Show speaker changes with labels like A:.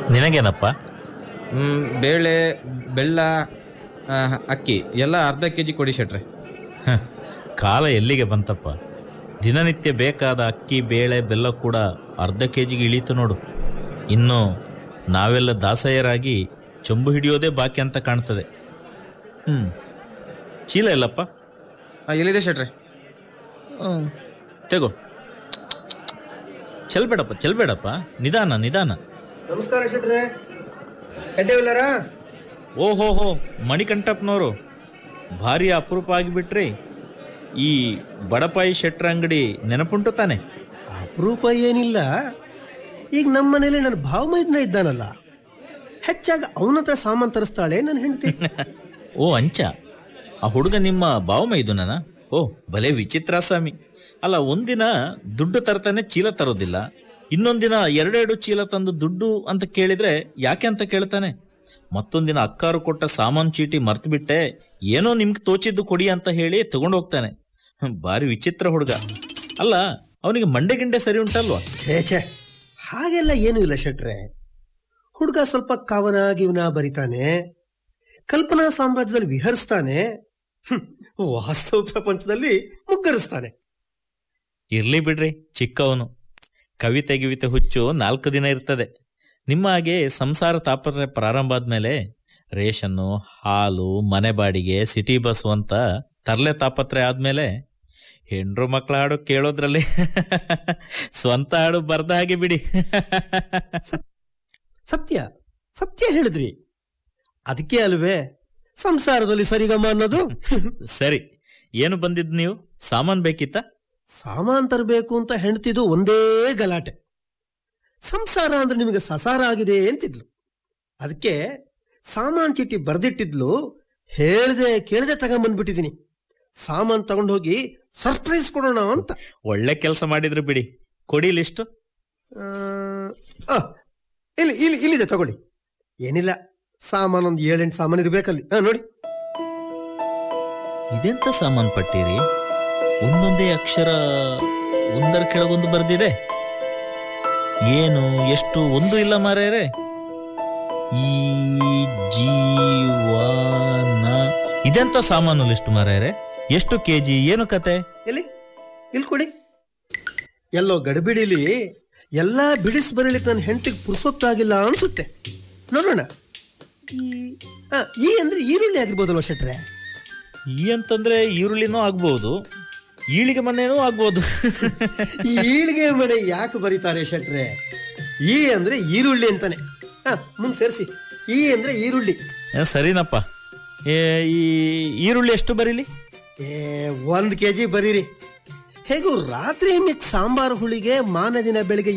A: ನಿನಗೇನಪ್ಪ
B: ಹ್ಮ್, ಬೇಳೆ ಬೆಲ್ಲ ಆ, ಅಕ್ಕಿ ಎಲ್ಲ ಅರ್ಧ ಕೆ ಜಿ ಕೊಡಿ ಶೆಟ್ರೆ
A: ಹ, ಕಾಲ ಎಲ್ಲಿಗೆ ಬಂತಪ್ಪ ದಿನನಿತ್ಯ ಬೇಕಾದ ಅಕ್ಕಿ ಬೇಳೆ ಬೆಲ್ಲ ಕೂಡ ಅರ್ಧ ಕೆ ಜಿಗೆ ಇಳೀತು ನೋಡು ಇನ್ನು ನಾವೆಲ್ಲ ದಾಸಯ್ಯರಾಗಿ ಚೊಂಬು ಹಿಡಿಯೋದೇ ಬಾಕಿ ಅಂತ ಕಾಣ್ತದೆ ಹ್ಮ್ ಚೀಲ ಇಲ್ಲಪ್ಪ
B: ಆ, ಎಲ್ಲಿದೆ ಶೆಟ್ರೆ
A: ಹ್ಮ್, ತೆಗೋ ಚೆಲ್ಬೇಡಪ್ಪ ಚೆಲ್ಬೇಡಪ್ಪ ನಿಧಾನ ನಿಧಾನ
C: ನಮಸ್ಕಾರ ಶೆಟ್ರೆ ಎಡ್ಡೆವಿಲ್ಲರ
A: ಓಹೋ ಹೋ ಮಣಿಕಂಠಪ್ಪನವರು ಭಾರಿ ಅಪರೂಪ ಆಗಿಬಿಟ್ರಿ ಈ ಬಡಪಾಯಿ ಶೆಟ್ರ ಅಂಗಡಿ ನೆನಪುಂಟು ತಾನೆ
C: ಅಪರೂಪ ಏನಿಲ್ಲ ಈಗ ನಮ್ಮ ಮನೇಲಿ ನನ್ನ ಭಾವ ಮೈದ್ನ ಇದ್ದಾನಲ್ಲ ಹೆಚ್ಚಾಗಿ ಅವನ ಹತ್ರ ಸಾಮಾನು ತರಿಸ್ತಾಳೆ ನನ್ನ ಹೆಂಡತಿ
A: ಓ ಅಂಚ ಆ ಹುಡುಗ ನಿಮ್ಮ ಬಾವಮೈದುನನ ಓ ಭಲೇ ವಿಚಿತ್ರ ಸ್ವಾಮಿ ಅಲ್ಲ ಒಂದಿನ ದುಡ್ಡು ತರ್ತಾನೆ ಚೀಲ ತರೋದಿಲ್ಲ ಇನ್ನೊಂದಿನ ಎರಡೆರಡು ಚೀಲ ತಂದು ದುಡ್ಡು ಅಂತ ಕೇಳಿದ್ರೆ ಯಾಕೆ ಅಂತ ಕೇಳ್ತಾನೆ ಮತ್ತೊಂದಿನ ಅಕ್ಕಾರು ಕೊಟ್ಟ ಸಾಮಾನ್ ಚೀಟಿ ಮರ್ತು ಬಿಟ್ಟೆ ಏನೋ ನಿಮ್ಗೆ ತೋಚಿದ್ದು ಕೊಡಿ ಅಂತ ಹೇಳಿ ತಗೊಂಡು ಹೋಗ್ತಾನೆ ಹ್ಮ್, ಬಾರಿ ವಿಚಿತ್ರ ಹುಡುಗ ಅಲ್ಲ ಅವನಿಗೆ ಮಂಡೆ ಗಿಂಡೆ ಸರಿ ಉಂಟಲ್ವಾ
C: ಛೇ ಛೇ ಹಾಗೆಲ್ಲ ಏನೂ ಇಲ್ಲ ಶೆಟ್ರೆ ಹುಡುಗ ಸ್ವಲ್ಪ ಕವನ ಗಿವನ ಬರಿತಾನೆ ಕಲ್ಪನಾ ಸಾಮ್ರಾಜ್ಯದಲ್ಲಿ ವಿಹರಿಸ್ತಾನೆ ಹ್ಮ್, ವಾಸ್ತವ ಪ್ರಪಂಚದಲ್ಲಿ ಮುಗ್ಗರಿಸ್ತಾನೆ
A: ಇರ್ಲಿ ಬಿಡ್ರಿ ಚಿಕ್ಕವನು ಕವಿತೆ ಗಿವಿತೆ ಹುಚ್ಚು ನಾಲ್ಕು ದಿನ ಇರ್ತದೆ ನಿಮ್ಮ ಹಾಗೆ ಸಂಸಾರ ತಾಪತ್ರೆ ಪ್ರಾರಂಭ ಆದ್ಮೇಲೆ ರೇಷನ್ನು ಹಾಲು ಮನೆ ಬಾಡಿಗೆ ಸಿಟಿ ಬಸ್ಸು ಅಂತ ತರ್ಲೆ ತಾಪತ್ರೆ ಆದ್ಮೇಲೆ ಹೆಂಡ್ರು ಮಕ್ಳ ಹಾಡು ಕೇಳೋದ್ರಲ್ಲಿ ಸ್ವಂತ ಹಾಡು ಬರ್ದ ಹಾಗೆ ಬಿಡಿ
C: ಸತ್ಯ ಸತ್ಯ ಹೇಳಿದ್ರಿ ಅದಕ್ಕೆ ಅಲ್ವೇ ಸಂಸಾರದಲ್ಲಿ ಸರಿಗಮ ಅನ್ನೋದು
A: ಸರಿ ಏನು ಬಂದಿದ್ ನೀವು ಸಾಮಾನ್ ಬೇಕಿತ್ತ
C: ಸಾಮಾನ್ ತರಬೇಕು ಅಂತ ಹೆಂಡ್ತಿದ್ದು ಒಂದೇ ಗಲಾಟೆ ಸಂಸಾರ ಅಂದ್ರೆ ನಿಮಗೆ ಸಸಾರ ಆಗಿದೆ ಅಂತಿದ್ಲು ಅದಕ್ಕೆ ಸಾಮಾನ್ ಚೀಟಿ ಬರ್ದಿಟ್ಟಿದ್ಲು ಹೇಳ್ದೆ ಕೇಳ್ದೆ ತಗೊಂಬಂದ್ಬಿಟ್ಟಿದೀನಿ ಸಾಮಾನ್ ತಗೊಂಡೋಗಿ ಸರ್ಪ್ರೈಸ್ ಕೊಡೋಣ ಅಂತ
A: ಒಳ್ಳೆ ಕೆಲಸ ಮಾಡಿದ್ರು ಬಿಡಿ ಕೊಡಿ ಲಿಸ್ಟು
C: ಆ, ಆ, ಇಲ್ಲಿ ಇಲ್ಲಿ ಇಲ್ಲಿದೆ ತಗೊಳ್ಳಿ ಏನಿಲ್ಲ ಸಾಮಾನ್ ಒಂದು ಏಳೆಂಟು ಸಾಮಾನು ಇರ್ಬೇಕಲ್ಲಿ ಹಾ ನೋಡಿ
A: ಇದೆಂತ ಸಾಮಾನ್ ಪಟ್ಟಿರಿ ಒಂದೊಂದೇ ಅಕ್ಷರ ಒಂದರ ಕೆಳಗೊಂದು ಬರ್ದಿದೆ ಏನು ಎಷ್ಟು ಒಂದು ಇಲ್ಲ ಮಾರ್ಯಾರೆ ಈ ಜೀವನ ಇದೆಂತ ಸಾಮಾನು ಲಿಸ್ಟ್ ಮಾರ್ಯಾರೆ ಎಷ್ಟು ಕೆಜಿ ಏನು ಕತೆ
C: ಎಲ್ಲಿ ಇಲ್ಲಿ ಕೊಡಿ ಎಲ್ಲೋ ಗಡಿಬಿಡಿಲಿ ಎಲ್ಲಾ ಬಿಡಿಸ್ ಬರಲಿಕ್ಕೆ ನನ್ನ ಹೆಂಡತಿಗೆ ಪುರ್ಸೊತ್ತಾಗಿಲ್ಲ ಅನ್ಸುತ್ತೆ ನೋಡೋಣ ಈ ಆ, ಈ ಅಂದ್ರೆ ಈರುಳ್ಳಿ ಆಗಿರ್ಬೋದಲ್ವ ಶೆಟ್ರೆ
A: ಈ ಅಂತಂದ್ರೆ ಈರುಳ್ಳಿನೂ ಆಗ್ಬಹುದು ಈಳಿಗೆ ಮನೇನೂ ಆಗ್ಬೋದು
C: ಈ ಈಳಿಗೆ ಮನೆ ಯಾಕೆ ಬರೀತಾರೆ ಶೆಟ್ರೆ ಈ ಅಂದ್ರೆ ಈರುಳ್ಳಿ ಅಂತಾನೆ ಹಾ ಮುಂದೆ ಸೇರಿಸಿ ಈ ಅಂದ್ರೆ ಈರುಳ್ಳಿ
A: ಏ, ಸರಿನಪ್ಪ ಏ, ಈ ಈರುಳ್ಳಿ ಎಷ್ಟು ಬರೀಲಿ
C: ಏ ಒಂದ್ ಕೆಜಿ ಬರೀರಿ ಹೇಗೂ ರಾತ್ರಿ ಮಿಕ್ ಸಾಂಬಾರ್ ಹುಳಿಗೆ ಮಾನ ದಿನ ಬೆಳಿಗ್ಗೆ